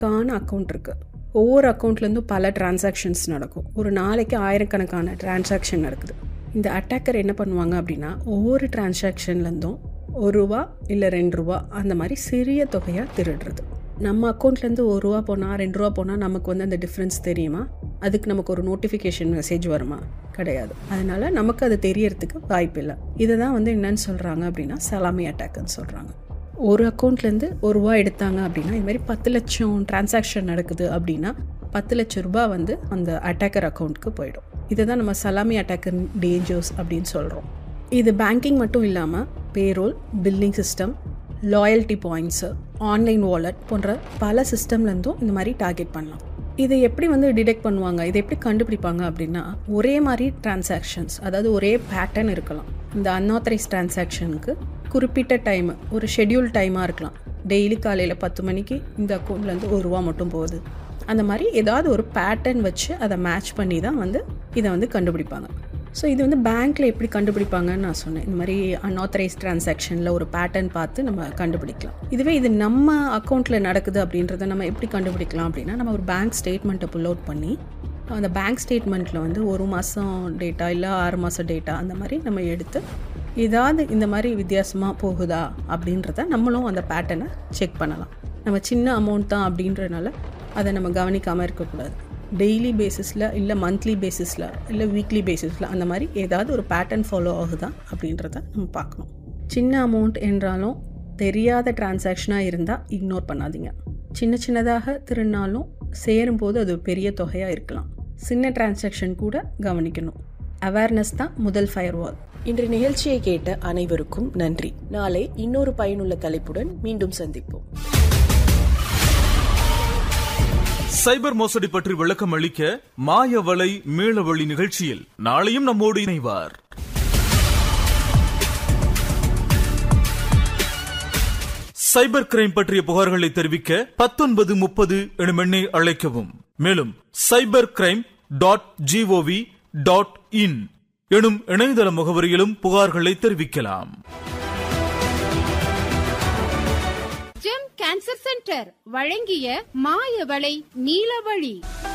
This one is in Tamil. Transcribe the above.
கான அக்கௌண்ட் இருக்குது ஒவ்வொரு அக்கௌண்ட்லேருந்தும் பல டிரான்சாக்ஷன்ஸ் நடக்கும் ஒரு நாளைக்கு ஆயிரக்கணக்கான டிரான்சாக்ஷன் நடக்குது இந்த அட்டாக்கர் என்ன பண்ணுவாங்க அப்படின்னா ஒவ்வொரு டிரான்சாக்ஷன்லேருந்தும் ஒரு ரூபா இல்லை ரெண்டு ரூபா அந்த மாதிரி சிறிய தொகையாக திருடுறது நம்ம அக்கௌண்ட்லேருந்து ஒரு ரூபா போனால் ரெண்டு ரூபா போனால் நமக்கு வந்து அந்த டிஃப்ரென்ஸ் தெரியுமா அதுக்கு நமக்கு ஒரு நோட்டிஃபிகேஷன் மெசேஜ் வருமா கிடையாது அதனால நமக்கு அது தெரியறதுக்கு வாய்ப்பு இல்லை இதை தான் வந்து என்னன்னு சொல்கிறாங்க அப்படின்னா சலாமி அட்டாக்னு சொல்கிறாங்க ஒரு அக்கௌண்ட்லேருந்து ஒரு ரூபா எடுத்தாங்க அப்படின்னா இது மாதிரி பத்து லட்சம் டிரான்சாக்ஷன் நடக்குது அப்படின்னா பத்து லட்சம் ரூபாய் வந்து அந்த அட்டாக்கர் அக்கௌண்ட்டுக்கு போயிடும் இதை தான் நம்ம சலாமி அட்டாக்கர் டேஞ்சர்ஸ் அப்படின்னு சொல்கிறோம் இது பேங்கிங் மட்டும் இல்லாமல் payroll billing system loyalty points online wallet போன்ற பல சிஸ்டம்லேருந்தும் இந்த மாதிரி டார்கெட் பண்ணலாம் இதை எப்படி வந்து டிடெக்ட் பண்ணுவாங்க இதை எப்படி கண்டுபிடிப்பாங்க அப்படின்னா ஒரே மாதிரி டிரான்சாக்ஷன்ஸ் அதாவது ஒரே பேட்டர்ன் இருக்கலாம் இந்த அன்ஆத்தரைஸ் டிரான்சாக்ஷனுக்கு குறிப்பிட்ட டைம் ஒரு ஷெட்யூல் டைமாக இருக்கலாம் டெய்லி காலையில் பத்து மணிக்கு இந்த அக்கௌண்ட்லேருந்து ஒரு ரூபா மட்டும் போகுது அந்த மாதிரி ஏதாவது ஒரு பேட்டர்ன் வச்சு அதை மேட்ச் பண்ணி தான் வந்து இதை வந்து கண்டுபிடிப்பாங்க ஸோ இது வந்து பேங்க்கில் எப்படி கண்டுபிடிப்பாங்கன்னு நான் சொன்னேன் இந்த மாதிரி அன்ஆத்தரைஸ் டிரான்சாக்ஷனில் ஒரு பேட்டர்ன் பார்த்து நம்ம கண்டுபிடிக்கலாம் இதுவே இது நம்ம அக்கௌண்ட்டில் நடக்குது அப்படின்றத நம்ம எப்படி கண்டுபிடிக்கலாம் அப்படின்னா நம்ம ஒரு பேங்க் ஸ்டேட்மெண்ட்டை புல் அவுட் பண்ணி அந்த பேங்க் ஸ்டேட்மெண்ட்டில் வந்து ஒரு மாதம் டேட்டா இல்லை ஆறு மாதம் டேட்டா அந்த மாதிரி நம்ம எடுத்து ஏதாவது இந்த மாதிரி வித்தியாசமாக போகுதா அப்படின்றத நம்மளும் அந்த பேட்டர்னை செக் பண்ணலாம் நம்ம சின்ன அமௌண்ட் தான் அப்படின்றனால அதை நம்ம கவனிக்காமல் இருக்கக்கூடாது டெய்லி பேசிஸில் இல்லை மந்த்லி பேசிஸில் இல்லை வீக்லி பேசிஸில் அந்த மாதிரி ஏதாவது ஒரு பேட்டர்ன் ஃபாலோ ஆகுதா அப்படின்றத நம்ம பார்க்கணும் சின்ன அமௌண்ட் என்றாலும் தெரியாத டிரான்சாக்ஷனாக இருந்தால் இக்னோர் பண்ணாதீங்க சின்ன சின்னதாக திருநாளும் சேரும்போது அது ஒரு பெரிய தொகையாக இருக்கலாம் சின்ன டிரான்சாக்ஷன் கூட கவனிக்கணும் அவேர்னஸ் தான் முதல் ஃபயர் வால் இன்று நிகழ்ச்சியை கேட்ட அனைவருக்கும் நன்றி நாளை இன்னொரு பயனுள்ள தலைப்புடன் மீண்டும் சந்திப்போம் சைபர் மோசடி பற்றி விளக்கம் அளிக்க மாயவலை மீளவழி நிகழ்ச்சியில் நாளையும் நம்மோடு இணைவார் சைபர் கிரைம் பற்றிய புகார்களை தெரிவிக்க பத்தொன்பது முப்பது எனும் எண்ணை அழைக்கவும் மேலும் cyber crime dot G O V dot in எனும் இணையதள முகவரியிலும் புகார்களை தெரிவிக்கலாம் ஜெம் கேன்சர் சென்டர் வழங்கிய மாயவளை நீலவழி